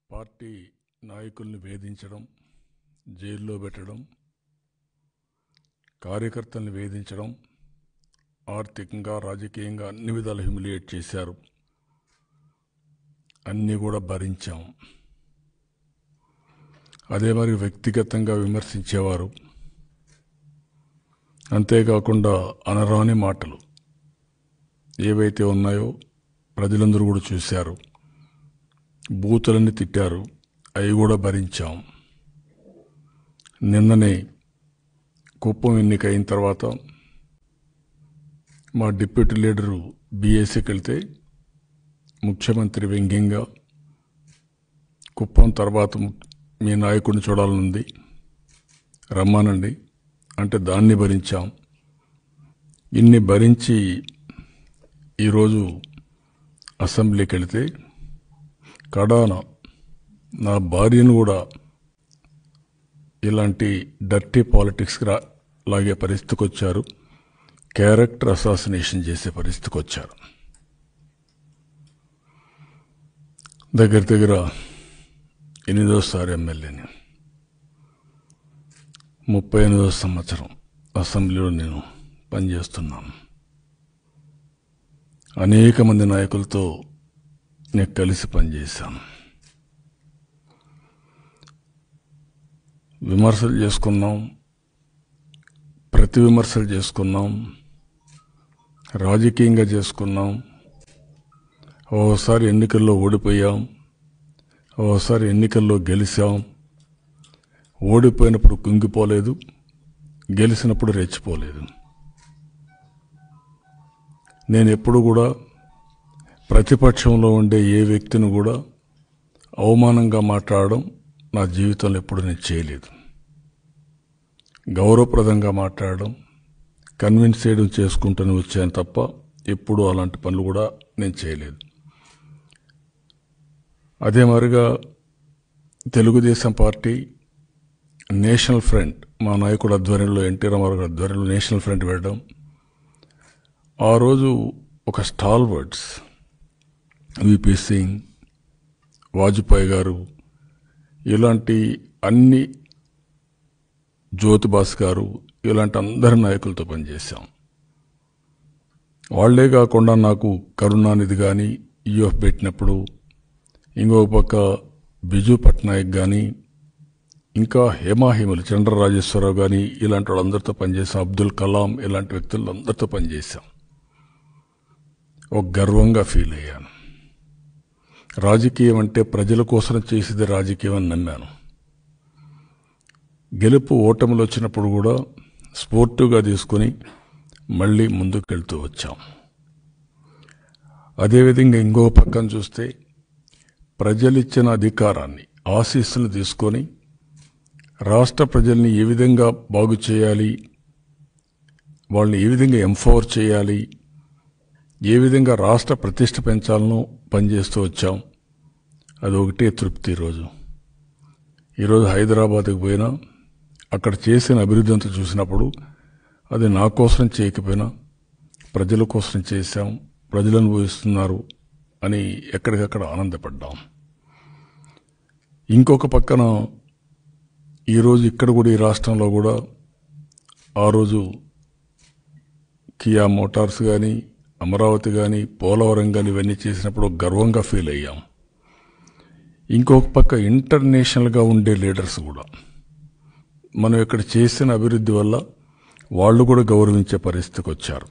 party నాయకుల్ని వేధించడం జైల్లో పెట్టడం కార్యకర్తల్ని వేధించడం ఆర్థికంగా రాజకీయంగా అన్ని విధాలు హ్యూమిలియేట్ చేశారు అన్నీ కూడా భరించాం అదే మరి వ్యక్తిగతంగా విమర్శించేవారు అంతేకాకుండా అనరాని మాటలు ఏవైతే ఉన్నాయో ప్రజలందరూ కూడా చూశారు బూతులన్నీ తిట్టారు అవి కూడా భరించాం నిన్ననే కుప్పం ఎన్నిక అయిన తర్వాత మా డిప్యూటీ లీడరు బీఎస్సీకి వెళ్తే ముఖ్యమంత్రి వ్యంగ్యంగా కుప్పం తర్వాత ము- మీ నాయకుడిని చూడాలనుంది రమ్మానండి అంటే దాన్ని భరించాం ఇన్ని భరించి ఈరోజు అసెంబ్లీకి వెళితే కడాన నా భార్యను కూడా ఇలాంటి డర్టీ పాలిటిక్స్కి రా లాగే పరిస్థితికి వచ్చారు క్యారెక్టర్ అసాసినేషన్ చేసే పరిస్థితికి వచ్చారు దగ్గర దగ్గర ఎనిమిదోసారి ఎమ్మెల్యేని ముప్పై ఎనిమిదో సంవత్సరం అసెంబ్లీలో నేను పనిచేస్తున్నాను అనేక మంది నాయకులతో నేను కలిసి పనిచేశాను విమర్శలు చేసుకున్నాం ప్రతి విమర్శలు చేసుకున్నాం రాజకీయంగా చేసుకున్నాం ఓసారి ఎన్నికల్లో ఓడిపోయాం ఓసారి ఎన్నికల్లో గెలిచాం ఓడిపోయినప్పుడు కుంగిపోలేదు గెలిచినప్పుడు రెచ్చిపోలేదు నేను ఎప్పుడు కూడా ప్రతిపక్షంలో ఉండే ఏ వ్యక్తిని కూడా అవమానంగా మాట్లాడడం నా జీవితంలో ఎప్పుడు నేను చేయలేదు గౌరవప్రదంగా మాట్లాడడం కన్విన్స్ చేయడం చేసుకుంటూనే వచ్చాను తప్ప ఎప్పుడు అలాంటి పనులు కూడా నేను చేయలేదు అదే మరిగా తెలుగుదేశం పార్టీ నేషనల్ ఫ్రంట్ మా నాయకుడు ఆధ్వర్యంలో ఎన్టీ రామారావు గారి ఆధ్వర్యంలో నేషనల్ ఫ్రంట్ పెట్టడం ఆ రోజు ఒక స్టాల్ వర్డ్స్ విపి సింగ్ వాజ్పేయి గారు ఇలాంటి అన్ని జ్యోతిబాస్ గారు ఇలాంటి అందరి నాయకులతో పనిచేశాం వాళ్లే కాకుండా నాకు కరుణానిధి కానీ ఈఎఫ్ పెట్టినప్పుడు ఇంకొక పక్క బిజు పట్నాయక్ కానీ ఇంకా హేమాహేములు చంద్ర రాజేశ్వరరావు కానీ ఇలాంటి వాళ్ళందరితో పనిచేసాం అబ్దుల్ కలాం ఇలాంటి వ్యక్తులందరితో పనిచేశాం ఒక గర్వంగా ఫీల్ అయ్యాను రాజకీయం అంటే ప్రజల కోసం చేసేది రాజకీయం అని నమ్మాను గెలుపు ఓటములు వచ్చినప్పుడు కూడా స్పోర్టివ్గా తీసుకొని మళ్ళీ ముందుకు వెళ్తూ వచ్చాం అదేవిధంగా ఇంకో పక్కన చూస్తే ప్రజలిచ్చిన అధికారాన్ని ఆశీస్సులు తీసుకొని రాష్ట్ర ప్రజల్ని ఏ విధంగా బాగు చేయాలి వాళ్ళని ఏ విధంగా ఎంపవర్ చేయాలి ఏ విధంగా రాష్ట్ర ప్రతిష్ట పెంచాలనో పనిచేస్తూ వచ్చాం అది ఒకటే తృప్తి ఈరోజు ఈరోజు హైదరాబాద్కి పోయినా అక్కడ చేసిన అభివృద్ధి అంతా చూసినప్పుడు అది నా కోసం చేయకపోయినా ప్రజల కోసం చేశాం ప్రజలు అనుభవిస్తున్నారు అని ఎక్కడికక్కడ ఆనందపడ్డాం ఇంకొక పక్కన ఈరోజు ఇక్కడ కూడా ఈ రాష్ట్రంలో కూడా ఆ రోజు కియా మోటార్స్ కానీ అమరావతి కానీ పోలవరం కానీ ఇవన్నీ చేసినప్పుడు గర్వంగా ఫీల్ అయ్యాం ఇంకొక పక్క ఇంటర్నేషనల్గా ఉండే లీడర్స్ కూడా మనం ఇక్కడ చేసిన అభివృద్ధి వల్ల వాళ్ళు కూడా గౌరవించే పరిస్థితికి వచ్చారు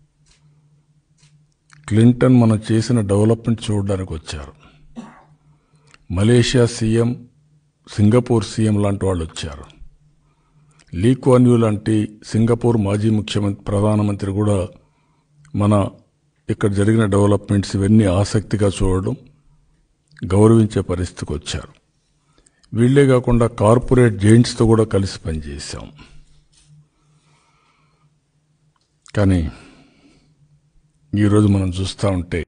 క్లింటన్ మనం చేసిన డెవలప్మెంట్ చూడడానికి వచ్చారు మలేషియా సీఎం సింగపూర్ సీఎం లాంటి వాళ్ళు వచ్చారు లీ కువాన్ యూ లాంటి సింగపూర్ మాజీ ముఖ్యమంత్రి ప్రధానమంత్రి కూడా మన ఇక్కడ జరిగిన డెవలప్మెంట్స్ ఇవన్నీ ఆసక్తిగా చూడడం గౌరవించే పరిస్థితికి వచ్చారు వీళ్ళే కాకుండా కార్పొరేట్ జైంట్స్తో కూడా కలిసి పనిచేశాం కానీ ఈరోజు మనం చూస్తూ ఉంటే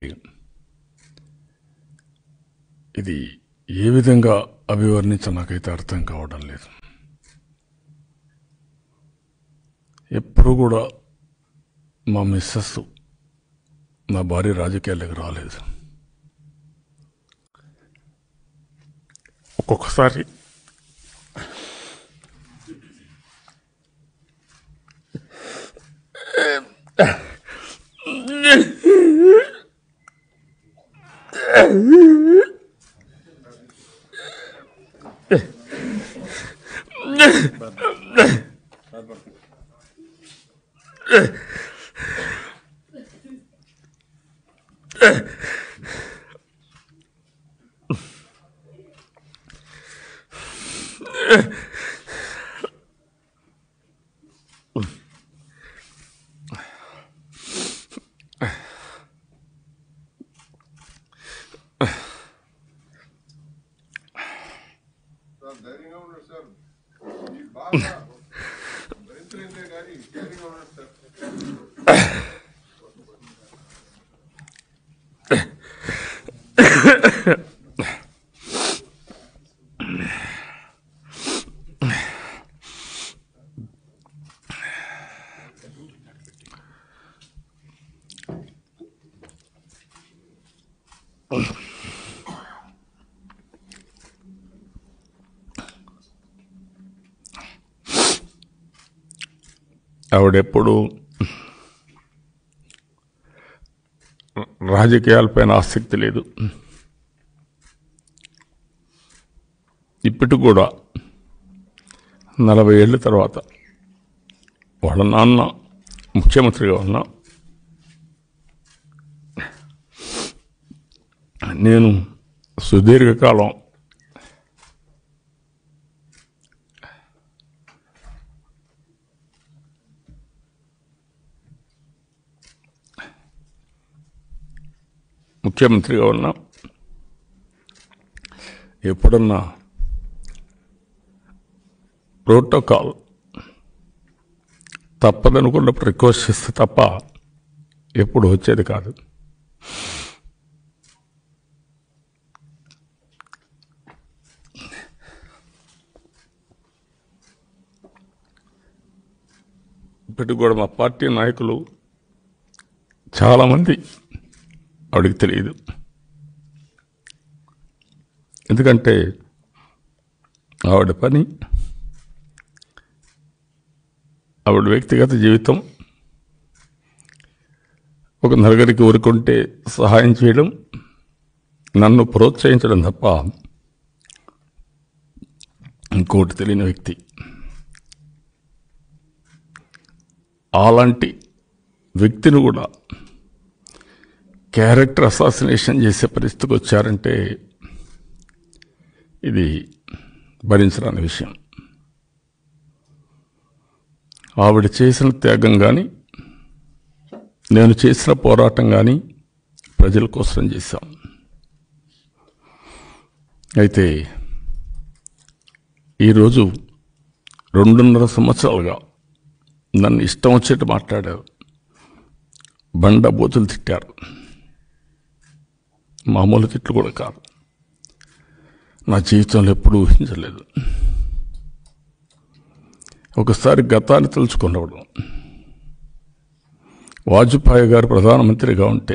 ఇది ఏ విధంగా అభివర్ణించ నాకైతే అర్థం కావడం లేదు ఎప్పుడు కూడా మా మిస్సెస్ నా భార్య రాజకీయాలకు రాలేదు ఒక్కొక్కసారి సార్ ధైర్యంగా ఉన్నారు సార్ మీకు బాగా భరించలేంటే కానీ ధైర్యంగా ఉన్నారు సార్ ఆవిడెప్పుడు రాజకీయాలపైన ఆసక్తి లేదు ఇప్పటికి కూడా నలభై ఏళ్ళ తర్వాత వాళ్ళ నాన్న ముఖ్యమంత్రిగా ఉన్నా నేను సుదీర్ఘకాలం ముఖ్యమంత్రిగా ఉన్నా ఎప్పుడన్నా ప్రోటోకాల్ తప్పదనుకున్నప్పుడు రిక్వెస్ట్ చేస్తే తప్ప ఎప్పుడు వచ్చేది కాదు ఇప్పటికి కూడా మా పార్టీ నాయకులు చాలామంది ఆవిడకి తెలియదు ఎందుకంటే ఆవిడ పని ఆవిడ వ్యక్తిగత జీవితం ఒక నలుగురికి ఊరుకుంటే సహాయం చేయడం నన్ను ప్రోత్సహించడం తప్ప ఇంకోటి తెలియని వ్యక్తి అలాంటి వ్యక్తిని కూడా క్యారెక్టర్ అసాసినేషన్ చేసే పరిస్థితికి వచ్చారంటే ఇది భరించరాని విషయం ఆవిడ చేసిన త్యాగం కానీ నేను చేసిన పోరాటం కానీ ప్రజల కోసం చేశాం అయితే ఈరోజు రెండున్నర సంవత్సరాలుగా నన్ను ఇష్టం వచ్చేట్టు మాట్లాడారు బండ బూతులు తిట్టారు మామూలు తిట్లు కూడా కాదు నా జీవితంలో ఎప్పుడూ ఊహించలేదు ఒకసారి గతాన్ని తలుచుకున్నప్పుడు వాజ్పేయి గారు ప్రధానమంత్రిగా ఉంటే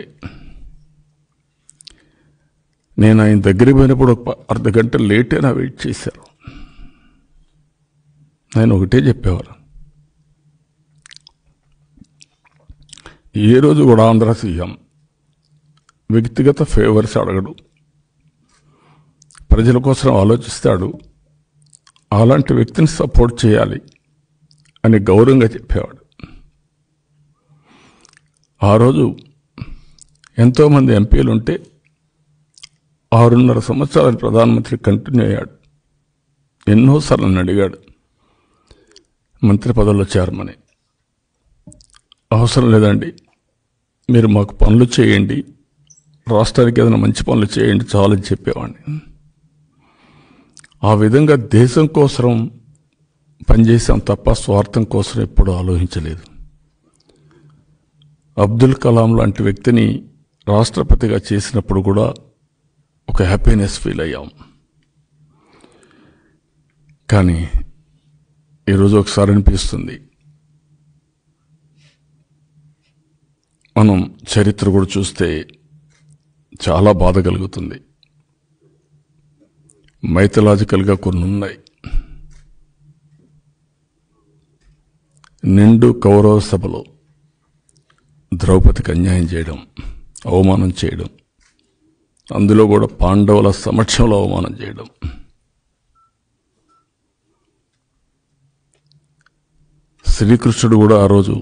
నేను ఆయన దగ్గరికి పోయినప్పుడు ఒక ప- అర్ధ గంట లేట్ అయినా వెయిట్ చేశారు ఆయన ఒకటే చెప్పేవారు ఏ రోజు కూడా ఆంధ్ర సీఎం వ్యక్తిగత ఫేవర్స్ అడగడు ప్రజల కోసం ఆలోచిస్తాడు అలాంటి వ్యక్తిని సపోర్ట్ చేయాలి అని గౌరవంగా చెప్పేవాడు ఆ రోజు ఎంతోమంది ఎంపీలు ఉంటే ఆరున్నర సంవత్సరాలు ప్రధానమంత్రి కంటిన్యూ అయ్యాడు ఎన్నోసార్లు నన్ను అడిగాడు మంత్రి పదవిలో చేరమని అవసరం లేదండి మీరు మాకు పనులు చేయండి రాష్ట్రానికి ఏదైనా మంచి పనులు చేయండి చాలని చెప్పేవాడిని ఆ విధంగా దేశం కోసం పనిచేసాం తప్ప స్వార్థం కోసం ఎప్పుడూ ఆలోచించలేదు అబ్దుల్ కలాం లాంటి వ్యక్తిని రాష్ట్రపతిగా చేసినప్పుడు కూడా ఒక హ్యాపీనెస్ ఫీల్ అయ్యాం కానీ ఈరోజు ఒకసారి అనిపిస్తుంది మనం చరిత్ర కూడా చూస్తే చాలా బాధ కలుగుతుంది మైథలాజికల్గా కొన్ని ఉన్నాయి నిండు కౌరవ సభలో ద్రౌపదికి అన్యాయం చేయడం అవమానం చేయడం అందులో కూడా పాండవుల సమక్షంలో అవమానం చేయడం శ్రీకృష్ణుడు కూడా ఆ రోజు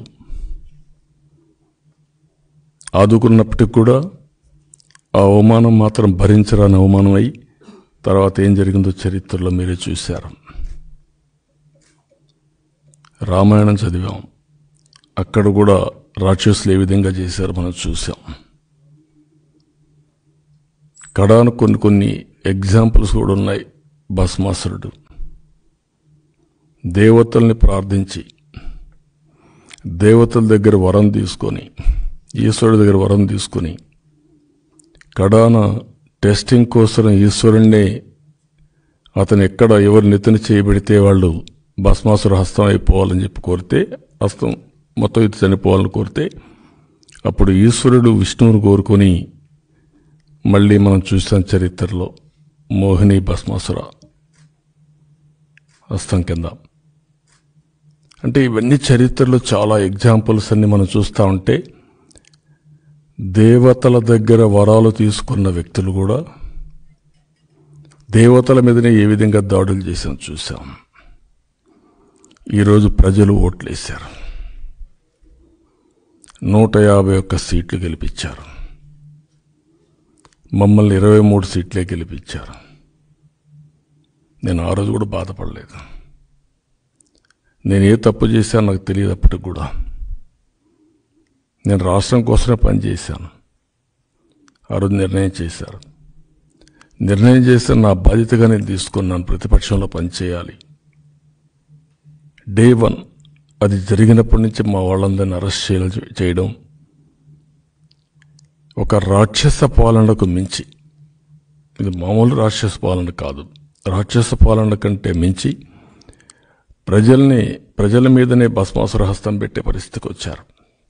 ఆదుకున్నప్పటికి కూడా ఆ అవమానం మాత్రం భరించరాని అవమానం అయి తర్వాత ఏం జరిగిందో చరిత్రలో మీరే చూశారు రామాయణం చదివాం అక్కడ కూడా రాక్షసులు ఏ విధంగా చేశారో మనం చూసాం కడాను కొన్ని కొన్ని ఎగ్జాంపుల్స్ కూడా ఉన్నాయి భస్మాసురుడు దేవతల్ని ప్రార్థించి దేవతల దగ్గర వరం తీసుకొని ఈశ్వరుడి దగ్గర వరం తీసుకొని కడాన టెస్టింగ్ కోసం ఈశ్వరుణ్ణి అతను ఎక్కడ ఎవరు నెత్తిన చేయబెడితే వాళ్ళు భస్మాసుర హస్తం అయిపోవాలని చెప్పి కోరితే హస్తం మొత్తం ఇది చనిపోవాలని కోరితే అప్పుడు ఈశ్వరుడు విష్ణువుని కోరుకొని మళ్ళీ మనం చూసాం చరిత్రలో మోహిని భస్మాసుర హస్తం కింద అంటే ఇవన్నీ చరిత్రలో చాలా ఎగ్జాంపుల్స్ అన్ని మనం చూస్తూ ఉంటే దేవతల దగ్గర వరాలు తీసుకున్న వ్యక్తులు కూడా దేవతల మీదనే ఏ విధంగా దాడులు చేశాం చూసాం ఈరోజు ప్రజలు ఓట్లేశారు నూట యాభై ఒక్క సీట్లు గెలిపించారు మమ్మల్ని ఇరవై మూడు సీట్లే గెలిపించారు నేను ఆ రోజు కూడా బాధపడలేదు నేను ఏ తప్పు చేశాను నాకు తెలియదు అప్పటికి కూడా నేను రాష్ట్రం కోసమే పనిచేశాను ఆ రోజు నిర్ణయం చేశారు నిర్ణయం చేస్తే నా బాధ్యతగా నేను తీసుకున్నాను ప్రతిపక్షంలో పనిచేయాలి డే వన్ అది జరిగినప్పటి నుంచి మా వాళ్ళందరినీ అరెస్ట్ చేయ చేయడం ఒక రాక్షస పాలనకు మించి ఇది మామూలు రాక్షస పాలన కాదు రాక్షస పాలన కంటే మించి ప్రజల్ని ప్రజల మీదనే భస్మాసుర హస్తం పెట్టే పరిస్థితికి వచ్చారు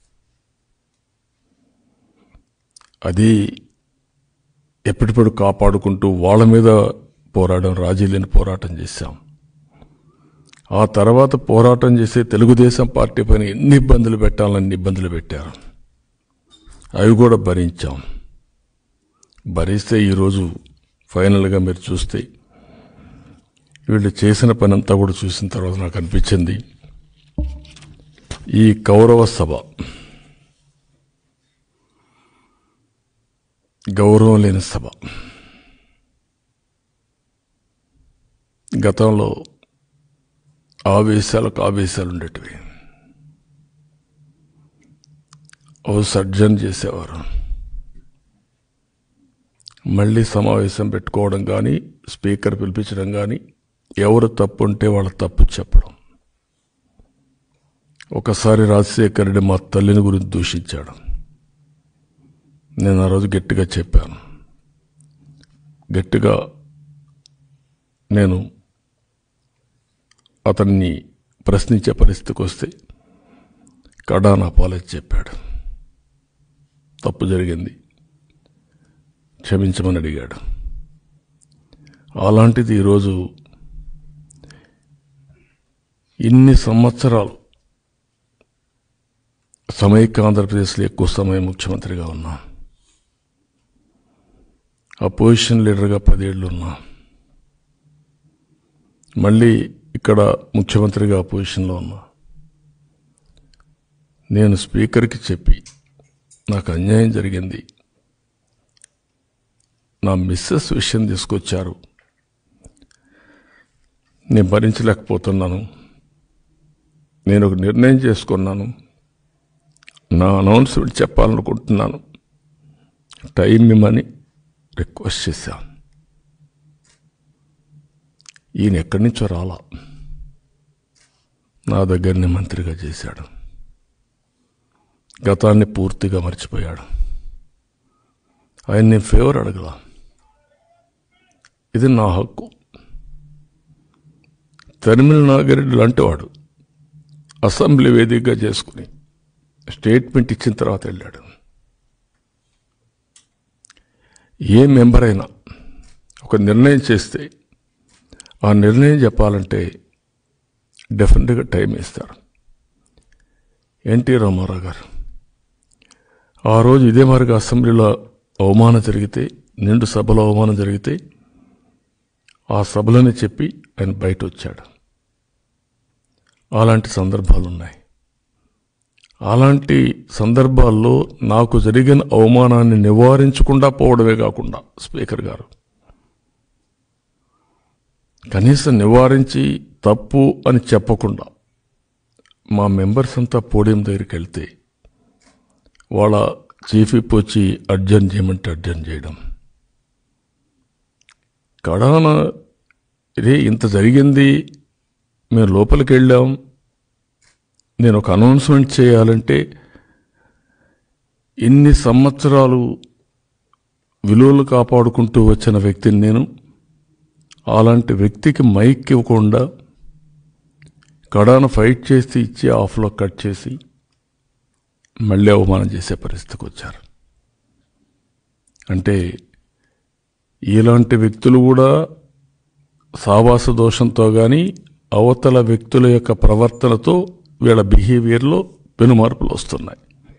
అది ఎప్పటిప్పుడు కాపాడుకుంటూ వాళ్ళ మీద పోరాడడం రాజీ లేని పోరాటం చేశాం ఆ తర్వాత పోరాటం చేసే తెలుగుదేశం పార్టీ పైన ఎన్ని ఇబ్బందులు పెట్టాలని ఇబ్బందులు పెట్టారు అవి కూడా భరించాం భరిస్తే ఈరోజు ఫైనల్గా మీరు చూస్తే వీళ్ళు చేసిన పని అంతా కూడా చూసిన తర్వాత నాకు అనిపించింది ఈ కౌరవ సభ గౌరవం లేని సభ గతంలో ఆవేశాలకు ఆవేశాలు ఉండేటివి ఓ సర్జన్ చేసేవారు మళ్ళీ సమావేశం పెట్టుకోవడం కానీ స్పీకర్ పిలిపించడం కానీ ఎవరు తప్పు ఉంటే వాళ్ళ తప్పు చెప్పడం ఒకసారి రాజశేఖర్ రెడ్డి మా తల్లిని గురించి దూషించాడు నేను ఆ రోజు గట్టిగా చెప్పాను గట్టిగా నేను అతన్ని ప్రశ్నించే పరిస్థితికి వస్తే కడాన్ అపాలజీ చెప్పాడు తప్పు జరిగింది క్షమించమని అడిగాడు అలాంటిది ఈరోజు ఇన్ని సంవత్సరాలు సమైక్య ఆంధ్రప్రదేశ్లో ఎక్కువ సమయం ముఖ్యమంత్రిగా ఉన్నా అపోజిషన్ లీడర్గా పదేళ్ళు ఉన్నా మళ్ళీ ఇక్కడ ముఖ్యమంత్రిగా అపోజిషన్లో ఉన్నా నేను స్పీకర్కి చెప్పి నాకు అన్యాయం జరిగింది నా మిస్సెస్ విషయం తీసుకొచ్చారు నేను భరించలేకపోతున్నాను నేను ఒక నిర్ణయం చేసుకున్నాను నా అనౌన్స్మెంట్ చెప్పాలనుకుంటున్నాను టైం ఇమ్మని రిక్వెస్ట్ చేశాను ఈయన ఎక్కడి నుంచో రాలా నా దగ్గరనే మంత్రిగా చేశాడు గతాన్ని పూర్తిగా మర్చిపోయాడు ఆయన నేను ఫేవర్ అడగల ఇది నా హక్కు తరిమిల నాగిరెడ్డి లాంటి వాడు అసెంబ్లీ వేదికగా చేసుకుని స్టేట్మెంట్ ఇచ్చిన తర్వాత వెళ్ళాడు ఏ మెంబర్ అయినా ఒక నిర్ణయం చేస్తే ఆ నిర్ణయం చెప్పాలంటే డెఫినెట్గా టైం ఇస్తారు ఎన్టీ రామారావు గారు ఆ రోజు ఇదే మరిగా అసెంబ్లీలో అవమానం జరిగితే నిండు సభలో అవమానం జరిగితే ఆ సభలోనే చెప్పి ఆయన బయట వచ్చాడు అలాంటి సందర్భాలు ఉన్నాయి అలాంటి సందర్భాల్లో నాకు జరిగిన అవమానాన్ని నివారించకుండా పోవడమే కాకుండా స్పీకర్ గారు కనీసం నివారించి తప్పు అని చెప్పకుండా మా మెంబర్స్ అంతా పోడియం దగ్గరికి వెళ్తే వాళ్ళ చీఫ్ విప్ వచ్చి అర్జెంట్ చేయమంటే అర్జెంట్ చేయడం కడాన ఇదే ఇంత జరిగింది మేము లోపలికి వెళ్ళాం నేను ఒక అనౌన్స్మెంట్ చేయాలంటే ఇన్ని సంవత్సరాలు విలువలు కాపాడుకుంటూ వచ్చిన వ్యక్తిని నేను అలాంటి వ్యక్తికి మైక్ ఇవ్వకుండా కడాన ఫైట్ చేసి ఇచ్చి ఆఫ్లో కట్ చేసి మళ్ళీ అవమానం చేసే పరిస్థితికి వచ్చారు అంటే ఇలాంటి వ్యక్తులు కూడా సావాస దోషంతో కానీ అవతల వ్యక్తుల యొక్క ప్రవర్తనతో వీళ్ళ బిహేవియర్లో పెనుమార్పులు వస్తున్నాయి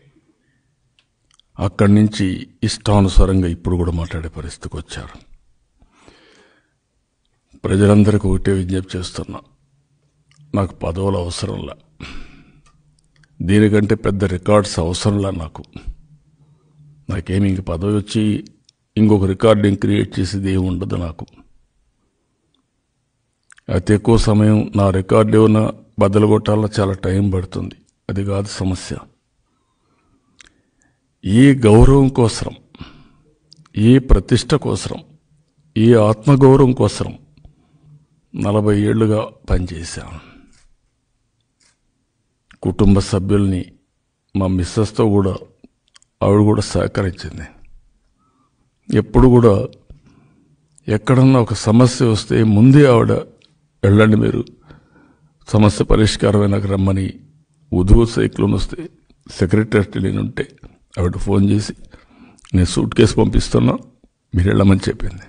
అక్కడి నుంచి ఇష్టానుసారంగా ఇప్పుడు కూడా మాట్లాడే పరిస్థితికి వచ్చారు ప్రజలందరికీ ఒకటే విజ్ఞప్తి చేస్తున్నా నాకు పదవులు అవసరంలా దీనికంటే పెద్ద రికార్డ్స్ అవసరంలా నాకు నాకేమి ఇంక పదవి వచ్చి ఇంకొక రికార్డింగ్ క్రియేట్ చేసేది ఏమి ఉండదు నాకు అతి ఎక్కువ సమయం నా రికార్డు ఏమైనా బద్దలు కొట్టాలన్నా చాలా టైం పడుతుంది అది కాదు సమస్య ఏ గౌరవం కోసరం ఏ ప్రతిష్ట కోసరం ఏ ఆత్మగౌరవం కోసరం నలభై ఏళ్లుగా పనిచేశాను కుటుంబ సభ్యుల్ని మా మిస్సెస్తో కూడా ఆవిడ కూడా సహకరించింది ఎప్పుడు కూడా ఎక్కడన్నా ఒక సమస్య వస్తే ముందే ఆవిడ వెళ్ళండి మీరు సమస్య పరిష్కారమైనాక రమ్మని ఉదుగు సైక్లోన్ వస్తే సెక్రటరీ నేను ఉంటే ఆవిడ ఫోన్ చేసి నేను సూట్ కేసు పంపిస్తున్నా మీరు వెళ్ళమని చెప్పింది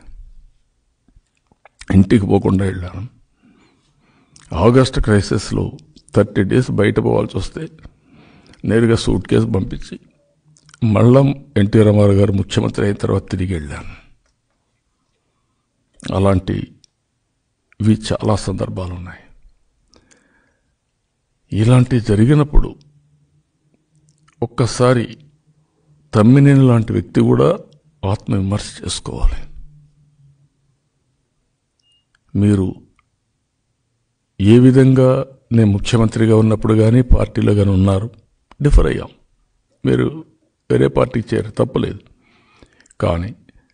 ఇంటికి పోకుండా వెళ్ళాను ఆగస్ట్ క్రైసిస్లో థర్టీ డేస్ బయట పోవాల్సి వస్తే నేరుగా సూట్ కేసు పంపించి మళ్ళా ఎన్టీ రామారావు గారు ముఖ్యమంత్రి అయిన తర్వాత తిరిగి వెళ్ళాను అలాంటి ఇవి చాలా సందర్భాలు ఉన్నాయి ఇలాంటి జరిగినప్పుడు ఒక్కసారి తమ్మినేని లాంటి వ్యక్తి కూడా ఆత్మవిమర్శ చేసుకోవాలి మీరు ఏ విధంగా నేను ముఖ్యమంత్రిగా ఉన్నప్పుడు కానీ పార్టీలో కానీ ఉన్నారు డిఫర్ అయ్యాం మీరు వేరే పార్టీకి చేరు తప్పలేదు కానీ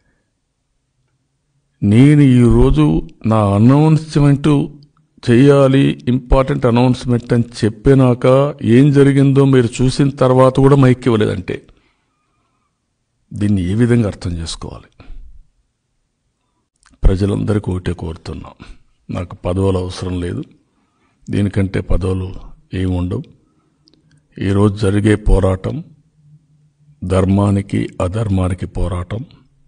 నేను ఈరోజు నా అనౌన్స్మెంట్ చేయాలి ఇంపార్టెంట్ అనౌన్స్మెంట్ అని చెప్పినాక ఏం జరిగిందో మీరు చూసిన తర్వాత కూడా మైక్ ఇవ్వలేదంటే దీన్ని ఏ విధంగా అర్థం చేసుకోవాలి ప్రజలందరికీ ఒకటే కోరుతున్నాం నాకు పదవులు అవసరం లేదు దీనికంటే పదవులు ఏమి ఉండవు ఈరోజు జరిగే పోరాటం ధర్మానికి అధర్మానికి పోరాటం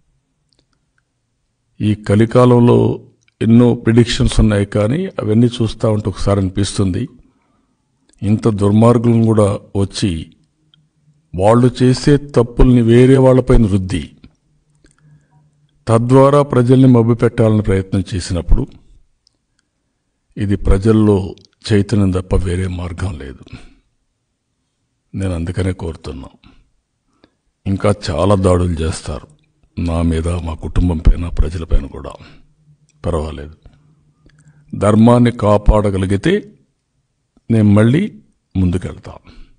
ఈ కలికాలంలో ఎన్నో ప్రిడిక్షన్స్ ఉన్నాయి కానీ అవన్నీ చూస్తూ ఉంటే ఒకసారి అనిపిస్తుంది ఇంత దుర్మార్గులను కూడా వచ్చి వాళ్ళు చేసే తప్పుల్ని వేరే వాళ్ళపైన రుద్ది తద్వారా ప్రజల్ని మభ్యపెట్టాలని ప్రయత్నం చేసినప్పుడు ఇది ప్రజల్లో చైతన్యం తప్ప వేరే మార్గం లేదు నేను అందుకనే కోరుతున్నా ఇంకా చాలా దాడులు చేస్తారు నా మీద మా కుటుంబం పైన ప్రజలపైన కూడా పర్వాలేదు ధర్మాన్ని కాపాడగలిగితే నేను మళ్ళీ ముందుకెళ్తా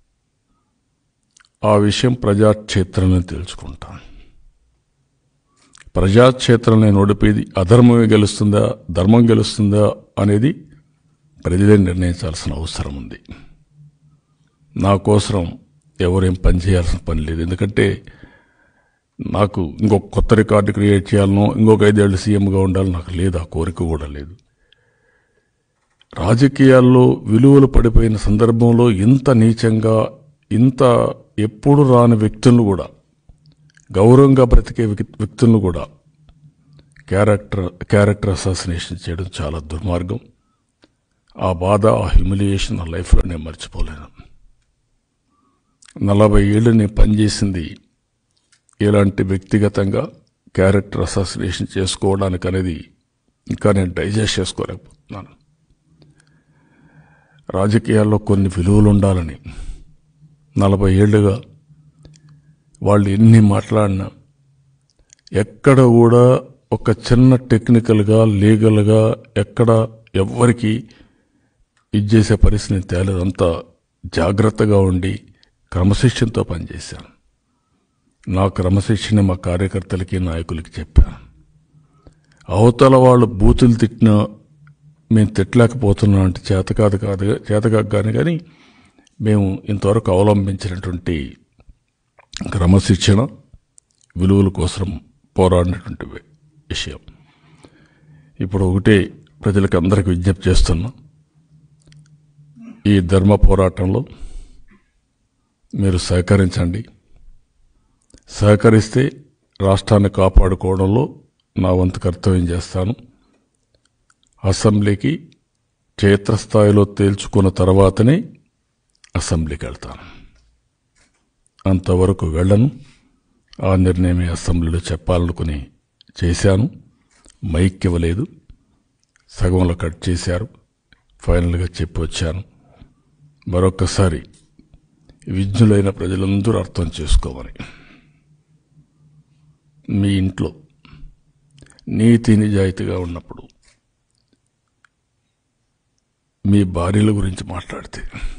ఆ విషయం ప్రజాక్షేత్రంలో తెలుసుకుంటాను ప్రజాక్షేత్రంలో ఓడిపోయేది అధర్మమే గెలుస్తుందా ధర్మం గెలుస్తుందా అనేది ప్రజలే నిర్ణయించాల్సిన అవసరం ఉంది నా కోసం ఎవరేం పని చేయాల్సిన పని లేదు ఎందుకంటే నాకు ఇంకొక కొత్త రికార్డు క్రియేట్ చేయాలనో ఇంకొక ఐదేళ్ళు సీఎంగా ఉండాలి నాకు లేదు ఆ కోరిక కూడా లేదు రాజకీయాల్లో విలువలు పడిపోయిన సందర్భంలో ఇంత నీచంగా ఇంత ఎప్పుడు రాని వ్యక్తులను కూడా గౌరవంగా బ్రతికే వ్యక్- వ్యక్తులను కూడా క్యారెక్టర్ క్యారెక్టర్ అసాసినేషన్ చేయడం చాలా దుర్మార్గం ఆ బాధ ఆ హ్యూమిలియేషన్ నా లైఫ్లో నేను మర్చిపోలేను నలభై ఏళ్ళు నేను పనిచేసింది ఎలాంటి వ్యక్తిగతంగా క్యారెక్టర్ అసాసినేషన్ చేసుకోవడానికి అనేది ఇంకా నేను డైజెస్ట్ చేసుకోలేకపోతున్నాను రాజకీయాల్లో కొన్ని విలువలు ఉండాలని నలభై ఏళ్ళుగా వాళ్ళు ఎన్ని మాట్లాడినా ఎక్కడ కూడా ఒక చిన్న టెక్నికల్గా లీగల్గా ఎక్కడ ఎవ్వరికి ఇది చేసే పరిస్థితిని తేలేదు అంత జాగ్రత్తగా ఉండి క్రమశిక్షణతో పనిచేశాను నా క్రమశిక్షణ మా కార్యకర్తలకి నాయకులకి చెప్పాను అవతల వాళ్ళు బూతులు తిట్టినా మేము తిట్టలేకపోతున్నాం అంటే చేత కాదు కాదు చేతకాదు కానీ కానీ మేము ఇంతవరకు అవలంబించినటువంటి క్రమశిక్షణ విలువల కోసం పోరాడినటువంటి వి- విషయం ఇప్పుడు ఒకటే ప్రజలకు అందరికి విజ్ఞప్తి చేస్తున్నా ఈ ధర్మ పోరాటంలో మీరు సహకరించండి సహకరిస్తే రాష్ట్రాన్ని కాపాడుకోవడంలో నా వంతు కర్తవ్యం చేస్తాను అసెంబ్లీకి క్షేత్రస్థాయిలో తేల్చుకున్న తర్వాతనే అసెంబ్లీకి వెళ్తాను అంతవరకు వెళ్ళను ఆ నిర్ణయమే అసెంబ్లీలో చెప్పాలనుకుని చేశాను మైక్ ఇవ్వలేదు సగంలో కట్ చేశారు ఫైనల్గా చెప్పి వచ్చాను మరొక్కసారి విజ్ఞులైన ప్రజలందరూ అర్థం చేసుకోమని మీ ఇంట్లో నీతి నిజాయితీగా ఉన్నప్పుడు మీ భార్యల గురించి మాట్లాడితే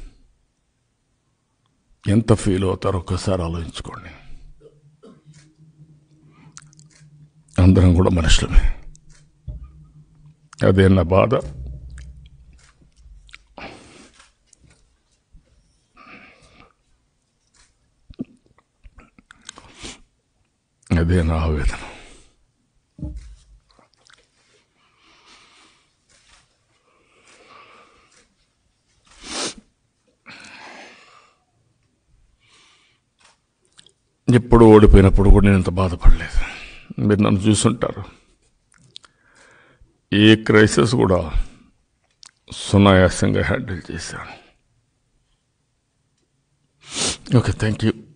ఎంత ఫీల్ అవుతారో ఒక్కసారి ఆలోచించుకోండి అందరం కూడా మనుషులమే అదే నా బాధ అదే నా ఆవేదన ఎప్పుడు ఓడిపోయినప్పుడు కూడా నేను ఇంత బాధపడలేదు మీరు నన్ను చూసుంటారు ఏ క్రైసిస్ కూడా సునాయాసంగా హ్యాండిల్ చేశాను ఓకే థ్యాంక్ యూ